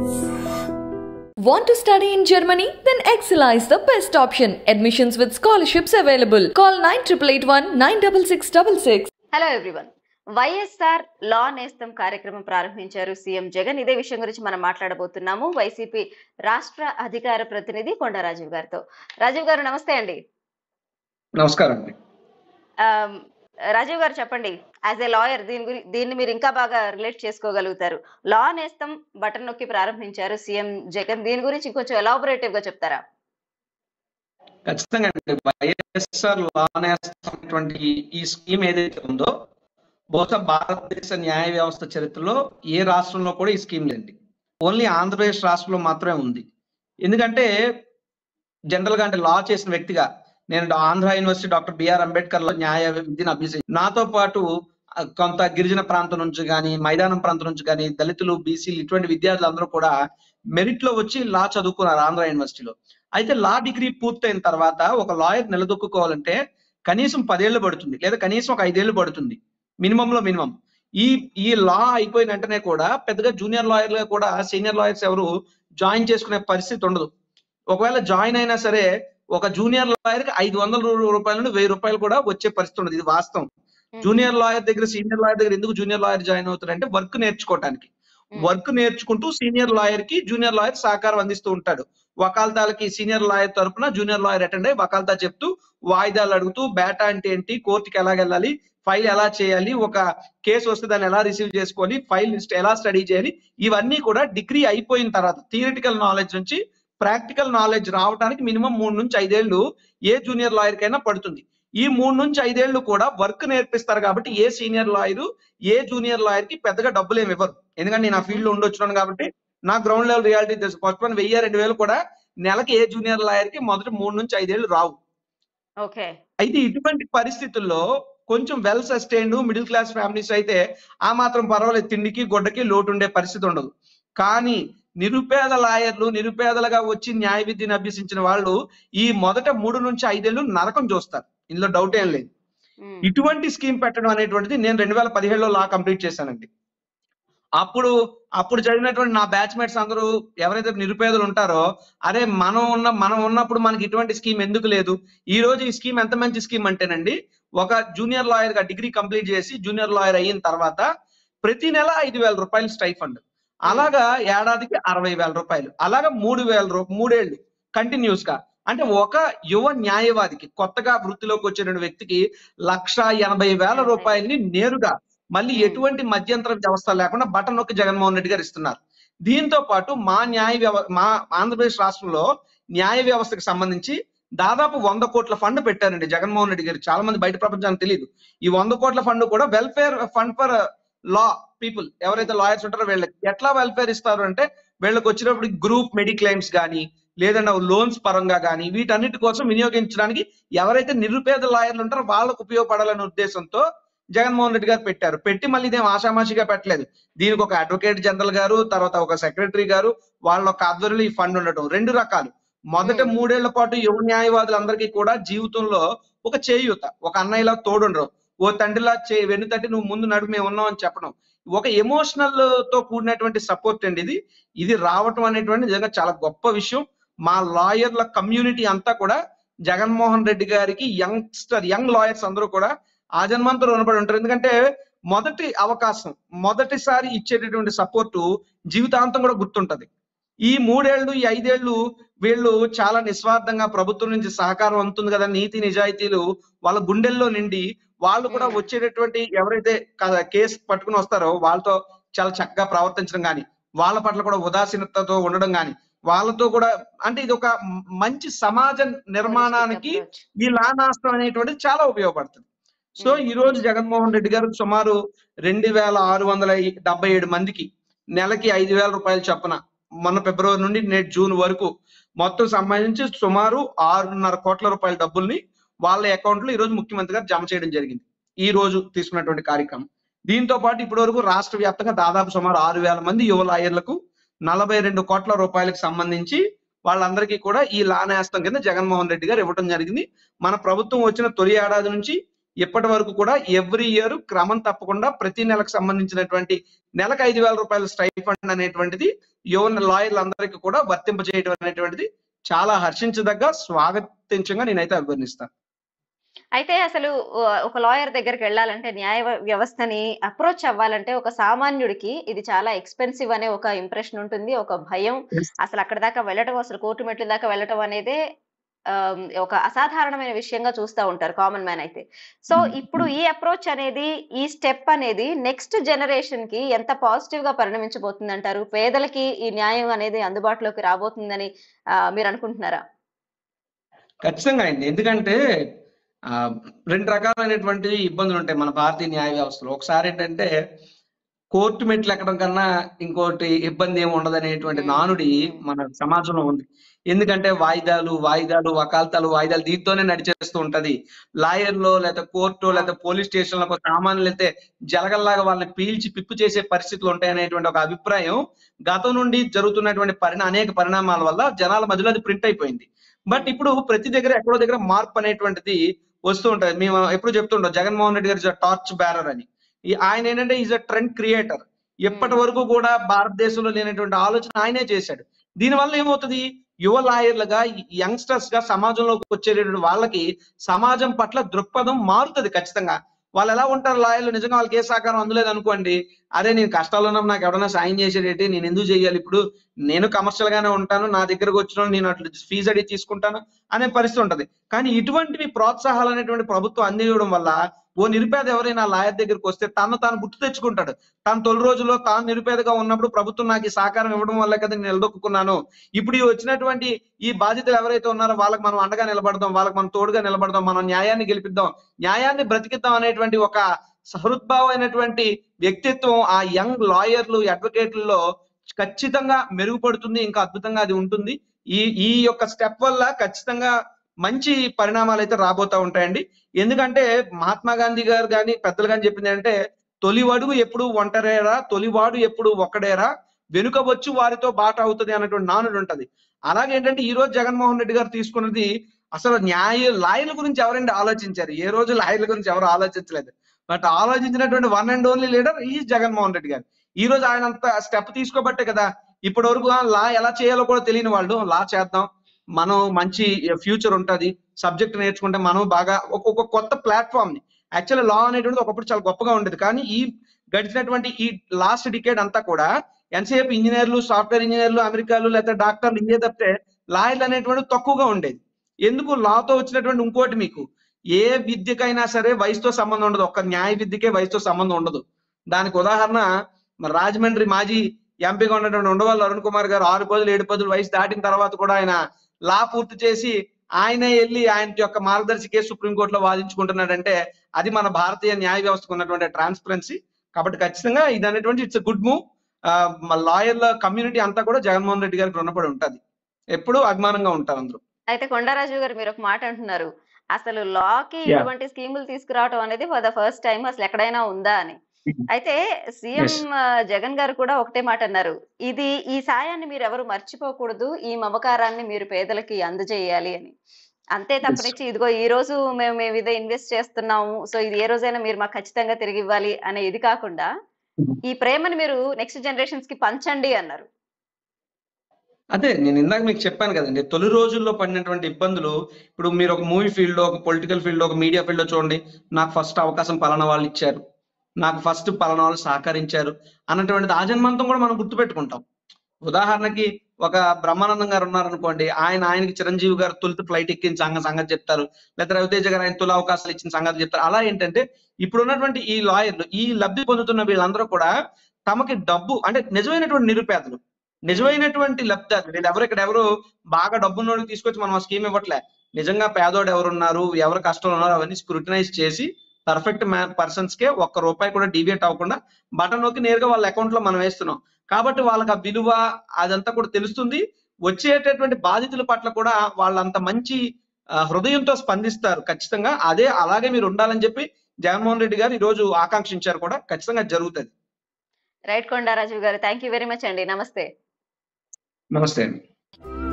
Want to study in Germany? Then Excella is the best option. Admissions with scholarships available. Call 9881 96666. Hello everyone YSR law Nestham కార్యక్రమం ప్రారంభించారు CM Jagan ఇదే విషయం గురించి మనం మాట్లాడబోతున్నాము వైసీపీ రాష్ట్ర అధికార ప్రతినిధి కొండ రాజీవ్ గారితో రాజీవ్ గారు నమస్తే అండి నమస్కారం అండి ఆమ్, రాజీవ్ గారు చెప్పండి యాజ్ ఏ లాయర్ దీని గురి దీన్ని మీరు ఇంకా బాగా రిలేట్ చేసుకోగలుగుతారు లా నేస్తం బటన్ నొక్కి ప్రారంభించారు సీఎం జగన్ దీని గురించి కొంచెం ఎలాబొరేటివ్ గా చెప్తారా ఖచ్చితంగా అండి వైఎస్ఆర్ లా అనేటువంటి ఈ స్కీమ్ ఏదైతే ఉందో బహుశా భారతదేశ న్యాయ వ్యవస్థ చరిత్రలో ఏ రాష్ట్రంలో కూడా ఈ స్కీమ్ లేదండి ఓన్లీ ఆంధ్రప్రదేశ్ రాష్ట్రంలో మాత్రమే ఉంది ఎందుకంటే జనరల్ గా అంటే లా చేసిన వ్యక్తిగా నేను Andhra university doctor BR Ambedkar లో న్యాయ విద్యను అభ్యసి నాతో పాటు ఆ, కొంత గిరిజన ప్రాంతం నుంచి కానీ మైదానం ప్రాంతం నుంచి కానీ దళితులు బీసీలు ఇటువంటి విద్యార్థులు అందరూ కూడా మెరిట్ లో వచ్చి లా చదువుకున్నారు ఆంధ్ర యూనివర్సిటీలో అయితే లా డిగ్రీ పూర్తయిన తర్వాత ఒక లాయర్ నిలదొక్కుకోవాలంటే కనీసం పదేళ్లు పడుతుంది లేదా కనీసం ఒక ఐదేళ్లు పడుతుంది మినిమం లో మినిమం ఈ ఈ లా అయిపోయిన వెంటనే కూడా పెద్దగా జూనియర్ లాయర్లు కూడా సీనియర్ లాయర్స్ ఎవరు జాయిన్ చేసుకునే పరిస్థితి ఉండదు ఒకవేళ జాయిన్ అయినా సరే ఒక జూనియర్ లాయర్ కి ఐదు వందల రూ- రూపాయల నుండి వెయ్యి రూపాయలు కూడా వచ్చే పరిస్థితి ఉండదు ఇది వాస్తవం జూనియర్ లాయర్ దగ్గర సీనియర్ లాయర్ దగ్గర ఎందుకు జూనియర్ లాయర్ జాయిన్ అవుతారంటే వర్క్ నేర్చుకోవడానికి వర్క్ నేర్చుకుంటూ సీనియర్ లాయర్ కి జూనియర్ లాయర్ సహకారం అందిస్తూ ఉంటాడు వకాల్తాలకి సీనియర్ లాయర్ తరపున జూనియర్ లాయర్ అటెండ్ అయ్యి వకాల్తా చెప్తూ వాయిదాలు అడుగుతూ బేటా అంటే ఏంటి కోర్టుకి ఎలా వెళ్ళాలి ఫైల్ ఎలా చేయాలి ఒక కేసు వస్తే దాన్ని ఎలా రిసీవ్ చేసుకోవాలి ఫైల్ ఎలా స్టడీ చేయాలి ఇవన్నీ కూడా డిగ్రీ అయిపోయిన తర్వాత థియరిటికల్ నాలెడ్జ్ నుంచి ప్రాక్టికల్ నాలెడ్జ్ రావడానికి మినిమం మూడు నుంచి ఐదేళ్లు ఏ జూనియర్ లాయర్ కైనా పడుతుంది ఈ మూడు నుంచి ఐదేళ్లు కూడా వర్క్ నేర్పిస్తారు కాబట్టి ఏ సీనియర్ లాయర్ ఏ జూనియర్ లాయర్ కి పెద్దగా డబ్బులు ఏమి ఇవ్వరు ఎందుకంటే నేను ఆ ఫీల్డ్ లో ఉండొచ్చున్నాను కాబట్టి నా గ్రౌండ్ లెవెల్ రియాలిటీ తెలుసు ఫస్ట్ వన్ వెయ్యి రెండు వేలు కూడా నెలకి ఏ జూనియర్ లాయర్ కి మొదటి మూడు నుంచి ఐదేళ్లు రావు ఓకే అయితే ఇటువంటి పరిస్థితుల్లో కొంచెం well sustained middle class families అయితే ఆ మాత్రం పర్వాలేదు తిండికి గొడ్డకి లోటు ఉండే పరిస్థితి ఉండదు కానీ నిరుపేద లాయర్లు నిరుపేదలుగా వచ్చి న్యాయ విద్యను అభ్యసించిన వాళ్ళు ఈ మొదట మూడు నుంచి ఐదేళ్లు నరకం చూస్తారు ఇందులో డౌట్ ఏం లేదు ఇటువంటి స్కీమ్ పెట్టడం అనేటువంటిది నేను రెండు వేల పదిహేడులో లా కంప్లీట్ చేశానండి అప్పుడు అప్పుడు చదివినటువంటి నా బ్యాచ్మేట్స్ అందరూ ఎవరైతే నిరుపేదలు ఉంటారో అరే మనం ఉన్న మనం ఉన్నప్పుడు మనకి ఇటువంటి స్కీమ్ ఎందుకు లేదు ఈ రోజు ఈ స్కీమ్ ఎంత మంచి స్కీమ్ అంటేనండి ఒక జూనియర్ లాయర్ గా డిగ్రీ కంప్లీట్ చేసి జూనియర్ లాయర్ అయిన తర్వాత ప్రతి నెల ఐదు వేల రూపాయలు స్టైఫండ్ అలాగా ఏడాదికి అరవై వేల రూపాయలు అలాగా మూడు వేల రూ మూడేళ్లు కంటిన్యూస్ గా అంటే ఒక యువ న్యాయవాదికి కొత్తగా వృత్తిలోకి వచ్చిన వ్యక్తికి లక్ష ఎనభై వేల రూపాయలని నేరుగా మళ్ళీ ఎటువంటి మధ్యంతర వ్యవస్థ లేకుండా బటన్ నొక్కి జగన్మోహన్ రెడ్డి గారు ఇస్తున్నారు దీంతో పాటు మా న్యాయ వ్యవ మా ఆంధ్రప్రదేశ్ రాష్ట్రంలో న్యాయ వ్యవస్థకు సంబంధించి దాదాపు వంద కోట్ల ఫండ్ పెట్టారండి జగన్మోహన్ రెడ్డి గారు చాలా మంది బయట ప్రపంచానికి తెలియదు ఈ వంద కోట్ల ఫండ్ కూడా welfare fund for law people ఎవరైతే లాయర్స్ ఉంటారో వీళ్ళకి ఎట్లా వెల్ఫేర్ ఇస్తారు అంటే వీళ్ళకి వచ్చినప్పుడు గ్రూప్ మెడిక్లైమ్స్ కానీ లేదంటే లోన్స్ పరంగా కానీ వీటన్నిటి కోసం వినియోగించడానికి ఎవరైతే నిరుపేద లాయర్లు ఉంటారో వాళ్ళకు ఉపయోగపడాలనే ఉద్దేశంతో జగన్మోహన్ రెడ్డి గారు పెట్టారు పెట్టి మళ్ళీ ఇదేం ఆషామాషిగా పెట్టలేదు దీనికి ఒక అడ్వకేట్ జనరల్ గారు తర్వాత ఒక సెక్రటరీ గారు వాళ్ళ ఒక ఆధ్వర్యంలో ఈ ఫండ్ ఉండటం రెండు రకాలు మొదట Hmm. మూడేళ్ల పాటు యువ న్యాయవాదులందరికీ కూడా జీవితంలో ఒక చేయూత ఒక అన్నయ్యలా తోడుండరు ఓ తండ్రిలా చే వెన్నుతట్టి నువ్వు ముందు నడు మేము ఉన్నాం అని చెప్పడం ఒక ఎమోషనల్ తో కూడినటువంటి సపోర్ట్ అండి ఇది ఇది రావటం అనేటువంటి నిజంగా చాలా గొప్ప విషయం మా లాయర్ల కమ్యూనిటీ అంతా కూడా జగన్మోహన్ రెడ్డి గారికి యంగ్స్టర్ యంగ్ లాయర్స్ అందరూ కూడా ఆ జన్మంతో రుణపడి ఉంటారు ఎందుకంటే మొదటి అవకాశం మొదటిసారి ఇచ్చేటటువంటి సపోర్టు జీవితాంతం కూడా గుర్తుంటది ఈ మూడేళ్లు ఈ ఐదేళ్లు వీళ్ళు చాలా నిస్వార్థంగా ప్రభుత్వం నుంచి సహకారం అందుతుంది కదా నీతి నిజాయితీలు వాళ్ళ గుండెల్లో నిండి వాళ్ళు కూడా Hmm. వచ్చేటటువంటి ఎవరైతే క- కేసు పట్టుకుని వస్తారో వాళ్ళతో చాలా చక్కగా ప్రవర్తించడం కానీ వాళ్ళ పట్ల కూడా ఉదాసీనతతో ఉండడం కానీ వాళ్ళతో కూడా అంటే ఇది ఒక మ- మంచి సమాజ నిర్మాణానికి ఈ లానాస్త్రం అనేటువంటిది చాలా ఉపయోగపడుతుంది సో Hmm. ఈ రోజు జగన్మోహన్ రెడ్డి గారు సుమారు రెండు వేల ఆరు వందల డెబ్బై ఏడు మందికి నెలకి ఐదు వేల రూపాయలు చొప్పున మొన్న ఫిబ్రవరి నుండి నేటి జూన్ వరకు మొత్తం సంబంధించి సుమారు ఆరున్నర కోట్ల రూపాయల డబ్బుల్ని వాళ్ళ అకౌంట్ లో ఈ రోజు ముఖ్యమంత్రి గారు జమ చేయడం జరిగింది ఈ రోజు తీసుకున్నటువంటి కార్యక్రమం దీంతో పాటు ఇప్పటి వరకు రాష్ట్ర వ్యాప్తంగా దాదాపు సుమారు ఆరు వేల మంది యువ లాయర్లకు నలభై రెండు కోట్ల రూపాయలకు సంబంధించి వాళ్ళందరికీ కూడా ఈ లానేస్తం కింద జగన్మోహన్ రెడ్డి గారు ఇవ్వడం జరిగింది మన ప్రభుత్వం వచ్చిన తొలి ఏడాది నుంచి ఇప్పటి వరకు కూడా ఎవ్రీ ఇయర్ క్రమం తప్పకుండా ప్రతి నెలకు సంబంధించినటువంటి నెలకు ఐదు వేల రూపాయల స్టైఫండ్ అనేటువంటిది యువ లాయర్లందరికీ కూడా వర్తింపజేయడం అనేటువంటిది చాలా హర్షించదగ్గ స్వాగతించంగా నేనైతే అభివర్ణిస్తాను అయితే అసలు ఆ, ఒక లాయర్ దగ్గరికి వెళ్ళాలంటే న్యాయ వ్య- వ్యవస్థని అప్రోచ్ అవ్వాలంటే ఒక సామాన్యుడికి ఇది చాలా ఎక్స్పెన్సివ్ అనే ఒక ఇంప్రెషన్ ఉంటుంది ఒక భయం అసలు అక్కడ దాకా వెళ్ళటం అసలు కోర్టు మెట్ల దాకా వెళ్ళటం అనేదే ఆ, ఒక అసాధారణమైన విషయంగా చూస్తూ ఉంటారు కామన్ మ్యాన్ అయితే సో Hmm. ఇప్పుడు ఈ అప్రోచ్ అనేది ఈ స్టెప్ అనేది నెక్స్ట్ జనరేషన్ కి ఎంత పాజిటివ్ గా పరిణమించబోతుంది అంటారు పేదలకి ఈ న్యాయం అనేది అందుబాటులోకి రాబోతుందని ఆ, మీరు అనుకుంటున్నారా ఖచ్చితంగా అండి ఎందుకంటే ఆ, రెండు రకాలైనటువంటి ఇబ్బందులు ఉంటాయి మన భారతీయ న్యాయ వ్యవస్థలో ఒకసారి ఏంటంటే కోర్టు మెట్లు ఎక్కడం కన్నా ఇంకోటి ఇబ్బంది ఏమి ఉండదు అనేటువంటి మ్మ్. నానుడి మ్మ్. మన సమాజంలో ఉంది ఎందుకంటే వాయిదాలు వాయిదాలు వకాల్తాలు వాయిదాలు దీంతోనే నడిచేస్తూ ఉంటది లాయర్లో లేదా కోర్టు లేదా పోలీస్ స్టేషన్ లో సామాన్యులు అయితే జలగల్లాగా వాళ్ళని పీల్చి పిప్పు చేసే పరిస్థితులు ఉంటాయి అనేటువంటి ఒక అభిప్రాయం గతం నుండి జరుగుతున్నటువంటి పరిణా అనేక పరిణామాల వల్ల జనాల మధ్యలో అది ప్రింట్ అయిపోయింది బట్ ఇప్పుడు ప్రతి దగ్గర ఎక్కడో దగ్గర మార్పు అనేటువంటిది వస్తూ ఉంటది మేము ఎప్పుడు చెప్తుంటాం జగన్మోహన్ రెడ్డి గారు టార్చ్ బ్యారర్ అని ఈ ఆయన ఏంటంటే ఈజ్ అ ట్రెండ్ క్రియేటర్ ఎప్పటి వరకు కూడా భారతదేశంలో లేనటువంటి ఆలోచన ఆయనే చేశాడు దీనివల్ల ఏమవుతుంది యువ లాయర్లుగా యంగ్స్టర్స్ గా సమాజంలోకి వచ్చేటటువంటి వాళ్ళకి సమాజం పట్ల దృక్పథం మారుతుంది ఖచ్చితంగా వాళ్ళు ఎలా ఉంటారు లాయర్లు నిజంగా వాళ్ళకి ఏ సహకారం అందలేదు అనుకోండి అరే నేను కష్టాల్లో ఉన్నప్పుడు నాకు ఎవరైనా సాయం చేసేటట్టు నేను ఎందుకు చేయాలి ఇప్పుడు నేను కమర్షియల్ గానే ఉంటాను నా దగ్గరకు వచ్చిన నేను అట్లా ఫీజు అడిగి తీసుకుంటాను అనే పరిస్థితి ఉంటది కానీ ఇటువంటివి ప్రోత్సాహాలు అనేటువంటి ప్రభుత్వం అందించడం వల్ల ఓ నిరుపేద ఎవరైనా లాయర్ దగ్గరికి వస్తే తను తాను గుర్తు తెచ్చుకుంటాడు తాను తొలి రోజుల్లో తాను నిరుపేదగా ఉన్నప్పుడు ప్రభుత్వం నాకు ఈ సహకారం ఇవ్వడం వల్ల కదా నేను నిలదొక్కున్నాను ఇప్పుడు ఈ వచ్చినటువంటి ఈ బాధితులు ఎవరైతే ఉన్నారో వాళ్ళకి మనం అండగా నిలబడదాం వాళ్ళకి మనం తోడుగా నిలబడదాం మనం న్యాయాన్ని గెలిపిద్దాం న్యాయాన్ని బ్రతికిద్దాం అనేటువంటి ఒక సహృద్భావమైనటువంటి వ్యక్తిత్వం ఆ యంగ్ లాయర్లు అడ్వకేట్లలో ఖచ్చితంగా మెరుగుపడుతుంది ఇంకా అద్భుతంగా అది ఉంటుంది ఈ ఈ యొక్క స్టెప్ వల్ల ఖచ్చితంగా మంచి పరిణామాలు అయితే రాబోతా ఉంటాయండి ఎందుకంటే మహాత్మా గాంధీ గారు కానీ పెద్దలు కానీ చెప్పింది అంటే తొలివడుగు ఎప్పుడు ఒంటరేరా తొలివాడు ఎప్పుడు ఒక్కడేరా వెనుక వచ్చి వారితో బాట అవుతుంది అన్నటువంటి నానుడు ఉంటది అలాగే ఏంటంటే ఈ రోజు జగన్మోహన్ రెడ్డి గారు తీసుకున్నది అసలు న్యాయ లాయర్ల గురించి ఎవరండి ఆలోచించారు ఏ రోజు లాయర్ల గురించి ఎవరు ఆలోచించలేదు బట్ ఆలోచించినటువంటి వన్ అండ్ ఓన్లీ లీడర్ ఈ జగన్మోహన్ రెడ్డి గారు ఈ రోజు ఆయన అంత స్టెప్ తీసుకోబట్టే కదా ఇప్పటి వరకు ఆ లా ఎలా చేయాలో కూడా తెలియని వాళ్ళు లా చేద్దాం మనం మంచి ఫ్యూచర్ ఉంటది సబ్జెక్ట్ నేర్చుకుంటే మనం బాగా ఒక ఒక కొత్త ప్లాట్ఫామ్ ని యాక్చువల్లీ లా అనేటువంటిది ఒకప్పుడు చాలా గొప్పగా ఉండేది కానీ ఈ గడిచినటువంటి ఈ లాస్ట్ డికేడ్ అంతా కూడా ఎంతసేపు ఇంజనీర్లు సాఫ్ట్వేర్ ఇంజనీర్లు అమెరికాలు లేకపోతే డాక్టర్లు ఇండియా తప్పితే లాయర్లు అనేటువంటి తక్కువగా ఉండేది ఎందుకు లాతో వచ్చినటువంటి ఇంకోటి మీకు ఏ విద్యకైనా సరే వయసుతో సంబంధం ఉండదు ఒక్క న్యాయ విద్యకే వయసుతో సంబంధం ఉండదు దానికి ఉదాహరణ మరి రాజమండ్రి మాజీ ఎంపీగా ఉన్నటువంటి ఉండవల్లి అరుణ్ కుమార్ గారు ఆరు పదులు ఏడు పదులు వయసు దాటిన తర్వాత కూడా ఆయన లా పూర్తి చేసి ఆయనే వెళ్ళి ఆయన యొక్క మార్గదర్శి కేసు సుప్రీంకోర్టులో వాదించుకుంటున్నాడంటే అది మన భారతీయ న్యాయ వ్యవస్థకు ఉన్నటువంటి ట్రాన్స్పరెన్సీ కాబట్టి ఖచ్చితంగా ఇది అనేటువంటి ఇట్స్ గుడ్ మూవ్ మా లాయర్ల కమ్యూనిటీ అంతా కూడా జగన్మోహన్ రెడ్డి గారికి రుణపడి ఉంటది ఎప్పుడూ అభిమానంగా ఉంటారు అందరూ అయితే కొండరాజు గారు మీరు ఒక మాట అంటున్నారు అసలు లాకి Yeah. ఇటువంటి స్కీములు తీసుకురావడం అనేది ఫర్ ద ఫస్ట్ టైం అసలు ఎక్కడైనా ఉందా అని అయితే సీఎం Yes. జగన్ గారు కూడా ఒకటే మాట అన్నారు ఇది ఈ సాయాన్ని మీరు ఎవరు మర్చిపోకూడదు ఈ మమకారాన్ని మీరు పేదలకి అందజేయాలి అని అంతే తప్పనిచ్చి ఇదిగో ఈ రోజు మేము మేము ఇదే ఇన్వెస్ట్ చేస్తున్నాము సో ఇది ఏ రోజైనా మీరు మాకు ఖచ్చితంగా తిరిగి ఇవ్వాలి అనే ఇది కాకుండా ఈ ప్రేమని మీరు నెక్స్ట్ జనరేషన్స్ కి పంచండి అన్నారు అదే నేను ఇందాక మీకు చెప్పాను కదండి తొలి రోజుల్లో పడినటువంటి ఇబ్బందులు ఇప్పుడు మీరు ఒక మూవీ ఫీల్డ్ లో ఒక పొలిటికల్ ఫీల్డ్ లో ఒక మీడియా ఫీల్డ్ లో చూడండి నాకు ఫస్ట్ అవకాశం పలానా వాళ్ళు ఇచ్చారు నాకు ఫస్ట్ పలానా వాళ్ళు సహకరించారు అన్నటువంటిది ఆ జన్మంతం కూడా మనం గుర్తుపెట్టుకుంటాం ఉదాహరణకి ఒక బ్రహ్మానందం గారు ఉన్నారనుకోండి ఆయన ఆయనకి చిరంజీవి గారు తొలుత ఫ్లైట్ ఎక్కిన సంగ సంగతి చెప్తారు లేదా రవితేజ గారు ఆయన తొలి అవకాశాలు ఇచ్చిన సంగతి చెప్తారు అలా ఏంటంటే ఇప్పుడు ఉన్నటువంటి ఈ లాయర్లు ఈ లబ్ధి పొందుతున్న వీళ్ళందరూ కూడా తమకి డబ్బు అంటే నిజమైనటువంటి నిరుపేదలు నిజమైనటువంటి లబ్ధాలు వీళ్ళు ఎవరు ఇక్కడ ఎవరు బాగా డబ్బున్నోడికి తీసుకొచ్చి మనం ఆ స్కీమ్ ఇవ్వట్లే నిజంగా పేదోడు ఎవరున్నారు ఎవరు కష్టంలో ఉన్నారు అవన్నీ స్క్రూటినైజ్ చేసి పర్ఫెక్ట్ పర్సన్స్ కే ఒక్క రూపాయి కూడా డివియేట్ అవ్వకుండా బటన్ నొక్కి నేరుగా వాళ్ళ అకౌంట్ లో మనం వేస్తున్నాం కాబట్టి వాళ్ళకి ఆ విలువ అదంతా కూడా తెలుస్తుంది వచ్చేటటువంటి బాధితుల పట్ల కూడా వాళ్ళంత మంచి ఆ, హృదయంతో స్పందిస్తారు ఖచ్చితంగా అదే అలాగే మీరు ఉండాలని చెప్పి జగన్మోహన్ రెడ్డి గారు ఈ రోజు ఆకాంక్షించారు కూడా ఖచ్చితంగా జరుగుతుంది రైట్ కొండారాజు గారు థ్యాంక్ యూ వెరీ మచ్ అండి నమస్తే నమస్తే అండి